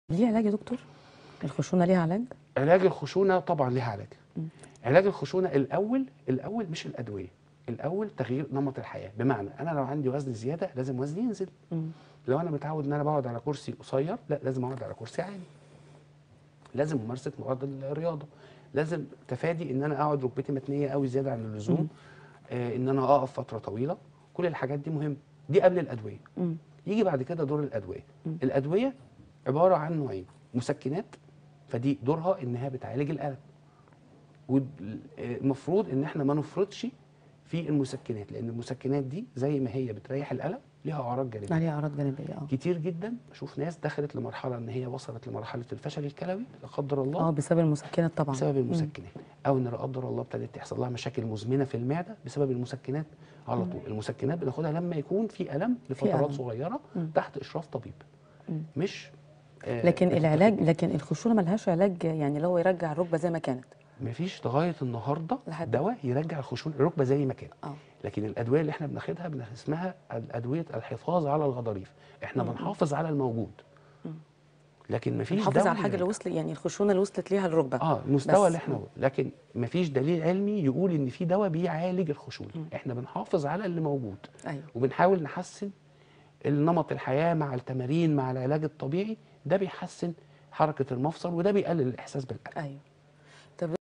ليه علاج يا دكتور الخشونه ليها علاج علاج الخشونه طبعا ليها علاج علاج الخشونه الاول الاول مش الادويه الاول تغيير نمط الحياه بمعنى انا لو عندي وزن زياده لازم وزني ينزل مم. لو انا متعود ان انا بقعد على كرسي قصير لا لازم اقعد على كرسي عالي لازم ممارسه مواد الرياضه لازم تفادي ان انا اقعد ركبتي متنيه قوي زياده عن اللزوم آه ان انا اقف فتره طويله كل الحاجات دي مهمه دي قبل الادويه مم. يجي بعد كده دور الادويه مم. الادويه عباره عن نوعين مسكنات فدي دورها انها بتعالج الالم والمفروض ان احنا ما نفرطش في المسكنات لان المسكنات دي زي ما هي بتريح الالم ليها اعراض جانبيه عليها اعراض جانبيه اه كتير جدا بشوف ناس دخلت لمرحله ان هي وصلت لمرحله الفشل الكلوي لا قدر الله اه بسبب المسكنات طبعا بسبب مم. المسكنات او ان لا قدر الله ابتدت تحصل لها مشاكل مزمنه في المعده بسبب المسكنات على طول المسكنات بناخدها لما يكون في الم لفترات ألم. صغيره مم. تحت اشراف طبيب مم. مش آه لكن بتتاخد- العلاج لكن الخشونه ملهاش علاج يعني اللي هو يرجع الركبه زي ما كانت مفيش لغايه النهارده لحد- دواء يرجع الخشونه الركبه زي ما كانت اه لكن الادويه اللي احنا بناخدها بن- اسمها ادويه الحفاظ على الغضاريف احنا مم. بنحافظ على الموجود لكن مفيش نحافظ دواء على الحاجه اللي يرجع. وصل يعني الخشونه اللي وصلت ليها الركبه اه المستوى بس. اللي احنا لكن مفيش دليل علمي يقول ان في دواء بيعالج الخشونه احنا بنحافظ على اللي موجود ايوه وبنحاول نحسن النمط الحياه مع التمارين مع العلاج الطبيعي ده بيحسن حركه المفصل وده بيقلل الاحساس بالالم ايوه